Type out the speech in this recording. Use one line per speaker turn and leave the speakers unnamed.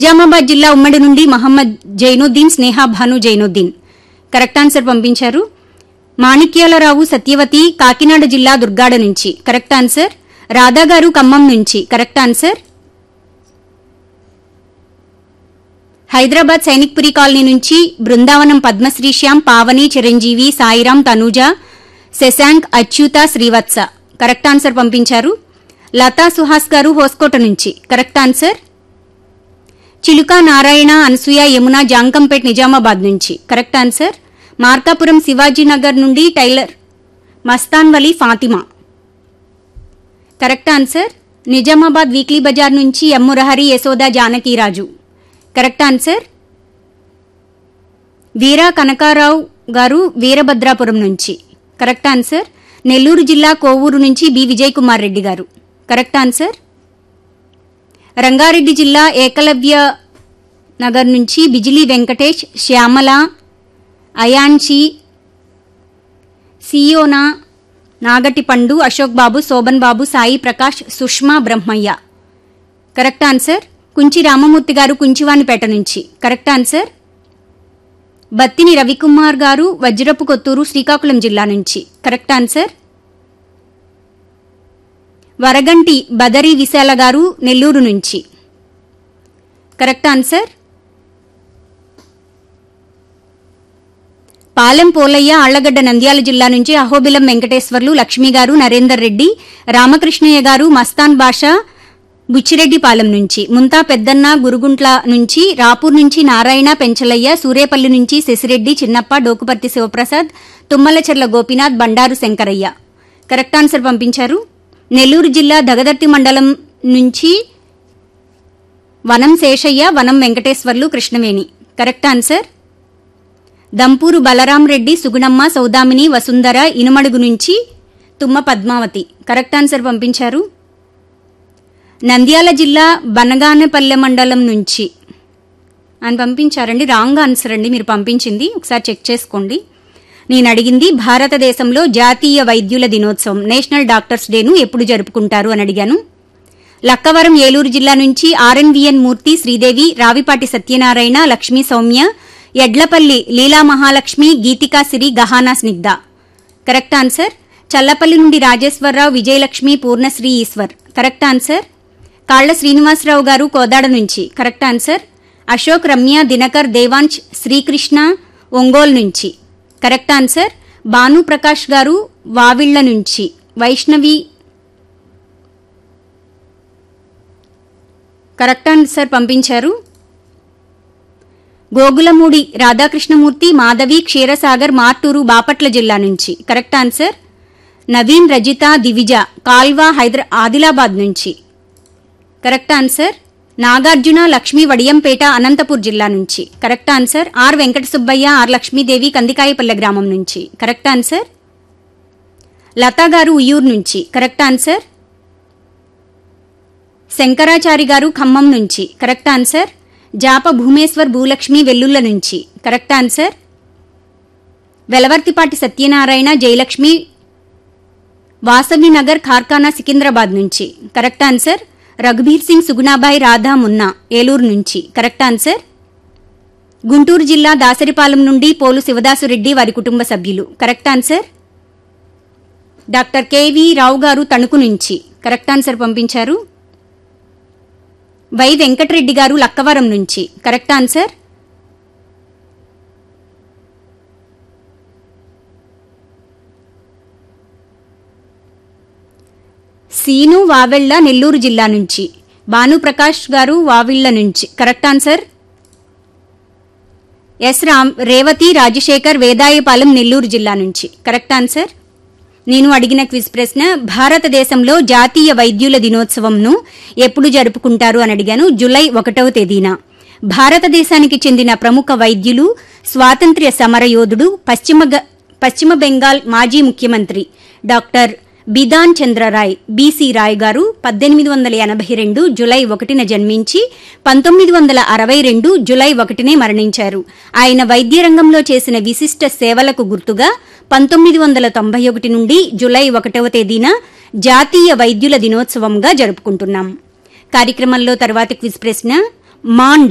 నిజామాబాద్ జిల్లా ఉమ్మడి నుండి మహమ్మద్ జైనుద్దీన్ స్నేహా భాను జైనుద్దీన్ కరెక్ట్ ఆన్సర్ పంపించారు మాణిక్యాలరావు సత్యవతి కాకినాడ జిల్లా దుర్గాడ నుంచి కరెక్ట్ ఆన్సర్ రాధా గారు ఖమ్మం నుంచి correct answer Hyderabad Sainikpuri colony నుంచి బృందావనం పద్మశ్రీ శ్యామ్ పావని చిరంజీవి సాయిరాం తనూజ శశాంక్ అచ్యుత శ్రీవత్స కరెక్ట్ ఆన్సర్ పంపించారు లతా సుహాస్ గారు హోస్కోట నుంచి కరెక్ట్ ఆన్సర్ చిలుక నారాయణ అనసూయ యమున జాంకంపేట్ నిజామాబాద్ నుంచి కరెక్ట్ ఆన్సర్ మార్కాపురం శివాజీనగర్ నుండి tailor Mastan Vali Fatima correct answer Nizamabad weekly Bazar నుంచి M Murahari Yashoda Janakiraju correct answer Veera Kanakarao గారు వీరభద్రాపురం నుంచి కరెక్ట్ ఆన్సర్ నెల్లూరు జిల్లా కోవూరు నుంచి బి విజయ్ కుమార్ రెడ్డి గారు కరెక్ట్ ఆన్సర్ రంగారెడ్డి జిల్లా ఏకలవ్య నగర్ నుంచి బిజిలీ వెంకటేష్ శ్యామల అయాన్షి సియోనా నాగటి పండు అశోక్ బాబు శోభన్ బాబు సాయి ప్రకాష్ సుష్మా బ్రహ్మయ్య కరెక్ట్ ఆన్సర్ కుంచి రామమూర్తి గారు కుంచివానిపేట నుంచి కరెక్ట్ ఆన్సర్ బత్తిని రవికుమార్ గారు వజ్రపు కొత్తూరు శ్రీకాకుళం జిల్లా నుంచి కరెక్ట్ ఆన్సర్ వరగంటి బదరి విశాల గారు నెల్లూరు నుంచి కరెక్ట్ ఆన్సర్ పాలెం పోలయ్య ఆళ్లగడ్డ నంద్యాల జిల్లా నుంచి అహోబిలం వెంకటేశ్వర్లు లక్ష్మి గారు నరేందర్ రెడ్డి రామకృష్ణయ్య గారు మస్తాన్ బాషా బుచ్చిరెడ్డిపాలెం నుంచి ముంతా పెద్దన్న గురుగుంట్ల నుంచి రాపూర్ నుంచి నారాయణ పెంచలయ్య సూరేపల్లి నుంచి శశిరెడ్డి చిన్నప్ప డోకుపర్తి శివప్రసాద్ తుమ్మలచెర్ల గోపీనాథ్ బండారు శంకరయ్య కరెక్ట్ ఆన్సర్ పంపించారు నెల్లూరు జిల్లా దగదర్తి మండలం నుంచి వనం శేషయ్య వనం వెంకటేశ్వర్లు కృష్ణవేణి కరెక్ట్ ఆన్సర్ దంపూరు బలరాం రెడ్డి సుగుణమ్మ సౌదామిని వసుంధర ఇనుమడుగు నుంచి తుమ్మ పద్మావతి కరెక్ట్ ఆన్సర్ పంపించారు నంద్యాల జిల్లా బనగానపల్లె మండలం నుంచి అని పంపించారండి రాంగ్ ఆన్సర్ అండి మీరు పంపించింది ఒకసారి చెక్ చేసుకోండి నేను అడిగింది భారతదేశంలో జాతీయ వైద్యుల దినోత్సవం నేషనల్ డాక్టర్స్ డేను ఎప్పుడు జరుపుకుంటారు అని అడిగాను లక్కవరం ఏలూరు జిల్లా నుంచి RNVN Murthy Sridevi Ravipati Satyanarayana Lakshmi Soumya Edlapalli Leela Mahalakshmi Geethika Siri Gahana Snigdha correct answer Challapalli నుండి రాజేశ్వరరావు విజయలక్ష్మి పూర్ణశ్రీ ఈశ్వర్ కరెక్ట్ ఆన్సర్ కాళ్ల శ్రీనివాసరావు గారు కోదాడ నుంచి కరెక్ట్ ఆన్సర్ అశోక్ రమ్య దినకర్ దేవాంశ్ శ్రీకృష్ణ ఒంగోలు నుంచి కరెక్ట్ ఆన్సర్ భాను ప్రకాష్ గారు వావిళ్ల నుంచి వైష్ణవి కరెక్ట్ ఆన్సర్ పంపించారు గోగులమూడి రాధాకృష్ణమూర్తి మాధవి క్షీరసాగర్ మార్టూరు బాపట్ల జిల్లా నుంచి కరెక్ట్ ఆన్సర్ నవీన్ రజిత దివిజ కాల్వా హైదరా ఆదిలాబాద్ నుంచి కరెక్ట్ ఆన్సర్ నాగార్జున లక్ష్మీ వడియంపేట అనంతపూర్ జిల్లా నుంచి correct answer R Venkata Subbaiah R Lakshmidevi Kandikayapalle గ్రామం నుంచి కరెక్ట్ ఆన్సర్ లతా గారు ఉయ్యూరు నుంచి కరెక్ట్ ఆన్సర్ శంకరాచారి గారు ఖమ్మం నుంచి కరెక్ట్ ఆన్సర్ జాప భూమేశ్వర్ భూలక్ష్మి వెల్లుల్ల నుంచి కరెక్ట్ ఆన్సర్ వెలవర్తిపాటి సత్యనారాయణ జయలక్ష్మి వాసవి నగర్ ఖార్ఖానా సికింద్రాబాద్ నుంచి కరెక్ట్ ఆన్సర్ రఘుబీర్ సింగ్ సుగుణాబాయి రాధా మున్నా ఏలూరు నుంచి కరెక్ట్ ఆన్సర్ గుంటూరు జిల్లా దాసరిపాలెం నుండి పోలు శివదాసురెడ్డి వారి కుటుంబ సభ్యులు correct answer doctor KV Rao గారు తణుకు నుంచి కరెక్ట్ ఆన్సర్ పంపించారు వై వెంకటరెడ్డి గారు లక్కవరం నుంచి కరెక్ట్ ఆన్సర్ సీను వావెళ్ల నెల్లూరు జిల్లా నుంచి భానుప్రకాష్ గారు వావిళ్ల నుంచి correct answer S Ram Revathi Rajasekhar Vedayapalem Nellore జిల్లా నుంచి కరెక్ట్ ఆన్సర్ నేను అడిగిన క్విజ్ ప్రశ్న భారతదేశంలో జాతీయ వైద్యుల దినోత్సవంను ఎప్పుడు జరుపుకుంటారు అని అడిగాను జులై ఒకటవ తేదీన భారతదేశానికి చెందిన ప్రముఖ వైద్యులు స్వాతంత్ర్య సమరయోధుడు పశ్చిమ గ- పశ్చిమ బెంగాల్ మాజీ ముఖ్యమంత్రి డాక్టర్ బిధాన్ చంద్రరాయ్ బీసీ రాయ్ గారు పద్దెనిమిది వందల ఎనభై రెండు జులై ఒకటిన జన్మించి పంతొమ్మిది వందల అరవై రెండు జులై ఒకటినే మరణించారు ఆయన వైద్య రంగంలో చేసిన విశిష్ట సేవలకు గుర్తుగా పంతొమ్మిది వందల తొంభై ఒకటి నుండి జులై ఒకటవ తేదీన జాతీయ వైద్యుల దినోత్సవంగా జరుపుకుంటున్నాం కార్యక్రమంలో తర్వాతి క్విజ్ ప్రశ్న మాండ్